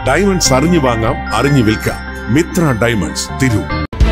diamonds അറിഞ്ഞു വാങ്ങാം അറിഞ്ഞു വിൽക്കാം മിത്ര ഡയമണ്ട്സ് തിരൂർ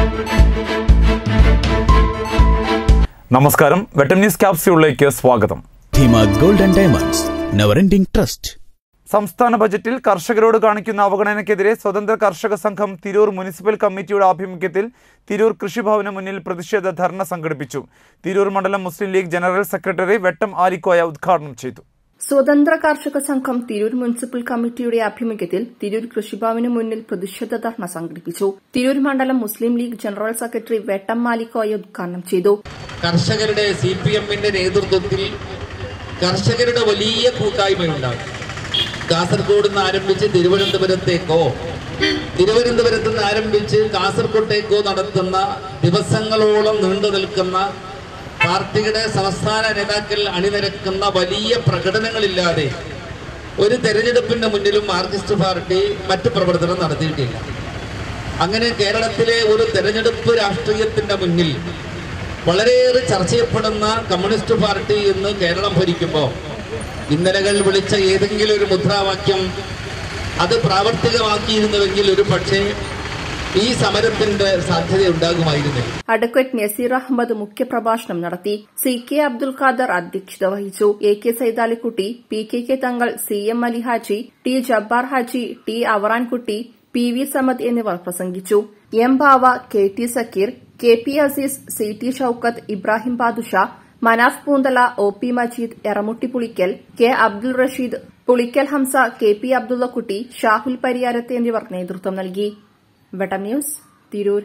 നമസ്കാരം വെട്ടം ന്യൂസ് ക്യാപ്സ്യൂളിലേക്ക് സ്വാഗതം Dheema gold and diamonds never ending trust സംസ്ഥാന ബജറ്റിൽ കർഷകരോട് കാണിക്കുന്ന അവഗണനയ്ക്കെതിരെ സ്വതന്ത്ര കർഷക സംഘം തിരൂർ മുനിസിപ്പൽ കമ്മിറ്റിയുടെ ആഭിമുഖ്യത്തിൽ തിരൂർ കൃഷിഭവന് മുന്നിൽ പ്രതിഷേധ ധർണ സംഘടിപ്പിച്ചു തിരൂർ മണ്ഡലം മുസ്ലിം ലീഗ് ജനറൽ സെക്രട്ടറി വെട്ടം ആലിക്കോയ ഉദ്ഘാടനം ചെയ്തു സ്വതന്ത്ര കാർഷിക സംഘം തിരൂർ മുനിസിപ്പൽ കമ്മിറ്റിയുടെ ആഭിമുഖ്യത്തിൽ തിരൂർ കൃഷിഭവന് മുന്നിൽ പ്രതിഷേധ ധർണ സംഘടിപ്പിച്ചു തിരൂർ മണ്ഡലം മുസ്ലിം ലീഗ് ജനറൽ സെക്രട്ടറി വെട്ടം മാലിക്കോയ ഉദ്ഘാടനം ചെയ്തു കർഷകരുടെ സി പി എമ്മിന്റെ നേതൃത്വത്തിൽ കർഷകരുടെ വലിയ കൂട്ടായ്മയുണ്ടാകും കാസർഗോഡ് നിന്ന് ആരംഭിച്ച് തിരുവനന്തപുരത്തേക്കോ തിരുവനന്തപുരത്ത് നിന്ന് ആരംഭിച്ച് കാസർഗോട്ടേക്കോ നടത്തുന്ന ദിവസങ്ങളോളം നീണ്ടു നിൽക്കുന്ന പാർട്ടിയുടെ സംസ്ഥാന നേതാക്കൾ അണിനിരക്കുന്ന വലിയ പ്രകടനങ്ങളില്ലാതെ ഒരു തെരഞ്ഞെടുപ്പിന്റെ മുന്നിലും മാർക്സിസ്റ്റ് പാർട്ടി മറ്റു പ്രവർത്തനം നടത്തിയിട്ടില്ല അങ്ങനെ കേരളത്തിലെ ഒരു തെരഞ്ഞെടുപ്പ് രാഷ്ട്രീയത്തിന്റെ മുന്നിൽ വളരെയേറെ ചർച്ച ചെയ്യപ്പെടുന്ന കമ്മ്യൂണിസ്റ്റ് പാർട്ടി ഇന്ന് കേരളം ഭരിക്കുമ്പോൾ ഇന്നലകൾ വിളിച്ച ഏതെങ്കിലും ഒരു മുദ്രാവാക്യം അത് പ്രാവർത്തികമാക്കിയിരുന്നുവെങ്കിൽ ഒരു പക്ഷേ ഈ സമരത്തിന്റെ സാധ്യത ഉണ്ടാകുമായിരുന്നില്ല അഡ്വക്കേറ്റ് നസീർ അഹമ്മദ് മുഖ്യപ്രഭാഷണം നടത്തി സി കെ അബ്ദുൽ ഖാദർ അധ്യക്ഷത വഹിച്ചു A K Saithalikutty P K K Thangal C M Ali Haji T Jabbar Haji T Avarankutty P V Samad എന്നിവർ പ്രസംഗിച്ചു M Bava K T Zakir K P Aziz C T Shoukath Ibrahim Badusha Manaf Poonthala O P Majeed Eramutty Pulikkal K Abdul Rasheed Pulikkal Hamza K P Abdullakutty Shahul Pariyarath എന്നിവർ നേതൃത്വം നൽകി വെട്ടം ന്യൂസ് തിരൂർ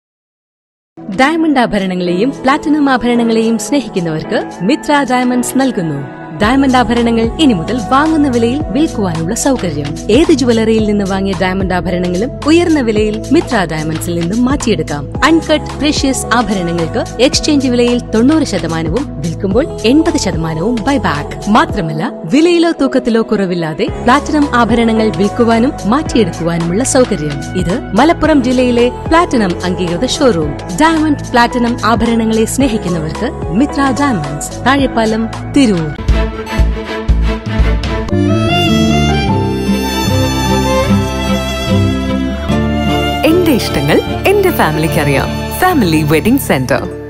ഡയമണ്ട് ആഭരണങ്ങളെയും പ്ലാറ്റിനം ആഭരണങ്ങളെയും സ്നേഹിക്കുന്നവർക്ക് മിത്ര ഡയമണ്ട്സ് നൽകുന്നു ഡയമണ്ട് ആഭരണങ്ങൾ ഇനി മുതൽ വാങ്ങുന്ന വിലയിൽ വിൽക്കുവാനുള്ള സൗകര്യം ഏത് ജുവലറിയിൽ നിന്ന് വാങ്ങിയ ഡയമണ്ട് ആഭരണങ്ങളും ഉയർന്ന വിലയിൽ മിത്ര ഡയമണ്ട്സിൽ നിന്നും മാറ്റിയെടുക്കാം അൺകട്ട് പ്രഷ്യസ് ആഭരണങ്ങൾക്ക് എക്സ്ചേഞ്ച് വിലയിൽ തൊണ്ണൂറ് ശതമാനവും വിൽക്കുമ്പോൾ എൺപത് ശതമാനവും ബൈബാക്ക് മാത്രമല്ല വിലയിലോ തൂക്കത്തിലോ കുറവില്ലാതെ പ്ലാറ്റിനം ആഭരണങ്ങൾ വിൽക്കുവാനും മാറ്റിയെടുക്കുവാനുമുള്ള സൗകര്യം ഇത് മലപ്പുറം ജില്ലയിലെ പ്ലാറ്റിനം അംഗീകൃത ഷോറൂം ഡയമണ്ട് പ്ലാറ്റിനം ആഭരണങ്ങളെ സ്നേഹിക്കുന്നവർക്ക് മിത്ര ഡയമണ്ട്സ് താഴെപ്പാലം തിരൂർ എന്റെ ഇഷ്ടങ്ങൾ എന്റെ ഫാമിലിക്ക് അറിയാം ഫാമിലി വെഡിംഗ് സെന്റർ